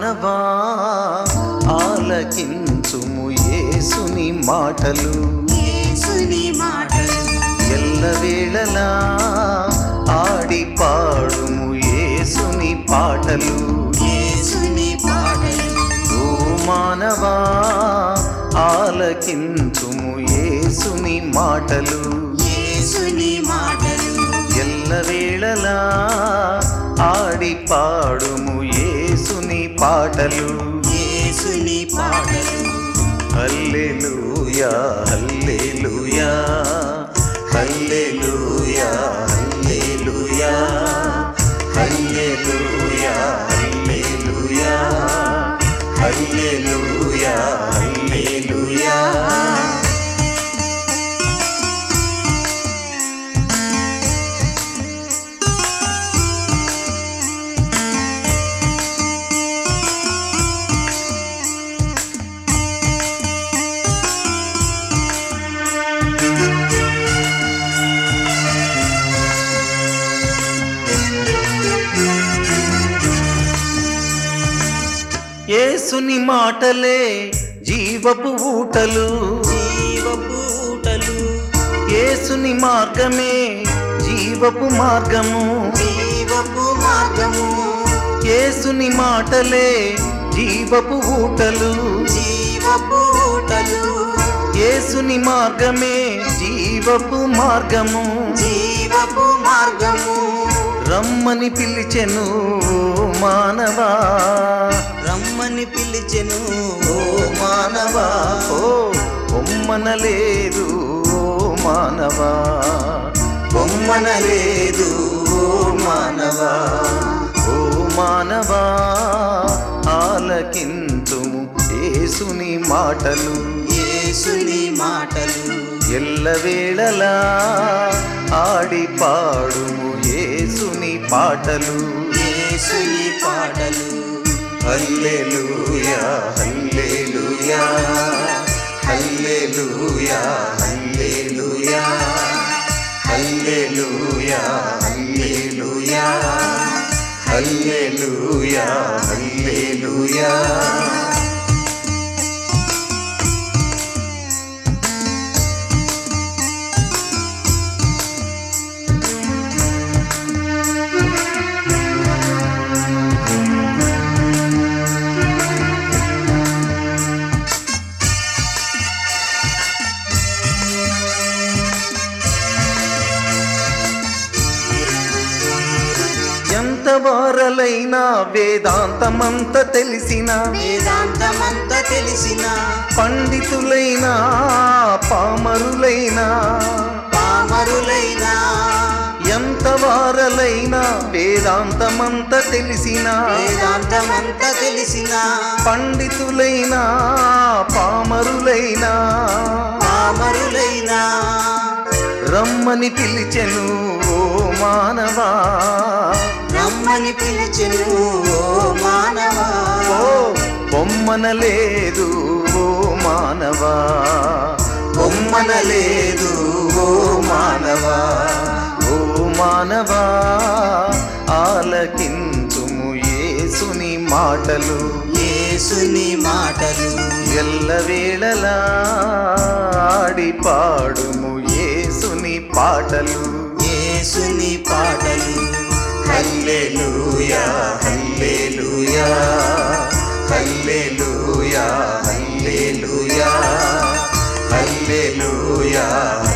మానవా ఆలకించుము యేసుని మాటలు యేసుని మాటలు ఎల్లవేళలా ఆడి పాడుము యేసుని పాటలు యేసుని పాటలు ఓ మానవా ఆలకించుము యేసుని మాటలు యేసుని మాటలు ఎల్లవేళలా ఆడి పాడుము యేసుని పాటలు యేసుని పాటలు హల్లెలూయా హల్లెలూయా హల్లెలూయా హల్లెలూయా హల్లెలూయా హల్లెలూయా హల్లెలూయా హల్లెలూయా యేసుని మాటలే జీవపు ఊటలు జీవపు ఊటలు యేసుని మార్గమే జీవపు మార్గము జీవపు మార్గము యేసుని మాటలే జీవపు ఊటలు జీవపు ఊటలు యేసుని మార్గమే జీవపు మార్గము జీవపు మార్గము రమ్మని పిలిచెను మానవా రమ్మని పిలిచెను ఓ మానవా ఓ బొమ్మనలేదు ఓ మానవా బొమ్మనలేదు ఓ మానవా ఓ మానవా ఆలకింతుము యేసుని మాటలు యేసుని మాటలు ఎల్లవేళలా ఆడి పాడుము యేసుని పాటలు యేసుని పాటలు హల్లెలూయా హల్లెలూయా హల్లెలూయా హల్లెలూయా హల్లెలూయా హల్లెలూయా హల్లెలూయా హల్లెలూయా ఎంత వారలైనా వేదాంతమంత తెలిసిన వేదాంతమంతా తెలిసిన పండితులైనా పామరులైనా పామరులైన ఎంత వారలైనా వేదాంతమంత తెలిసిన వేదాంతమంతా తెలిసిన పండితులైనా పామరులైనా పామరులైన రమ్మని పిలిచెను ఓ మానవా రమ్మని పిలిచెను ఓ మానవా ఓ బొమ్మనలేదు ఓ మానవా బొమ్మనలేదు ఓ మానవా ఓ మానవా ఆలకించుము యేసుని మాటలు యేసుని మాటలు ఎల్లవేళలా ఆడి పాడుము యేసుని పాటలు యేసుని పాటలు హల్లెలూయా హల్లెలూయా హల్లెలూయా హల్లెలూయా హల్లెలూయా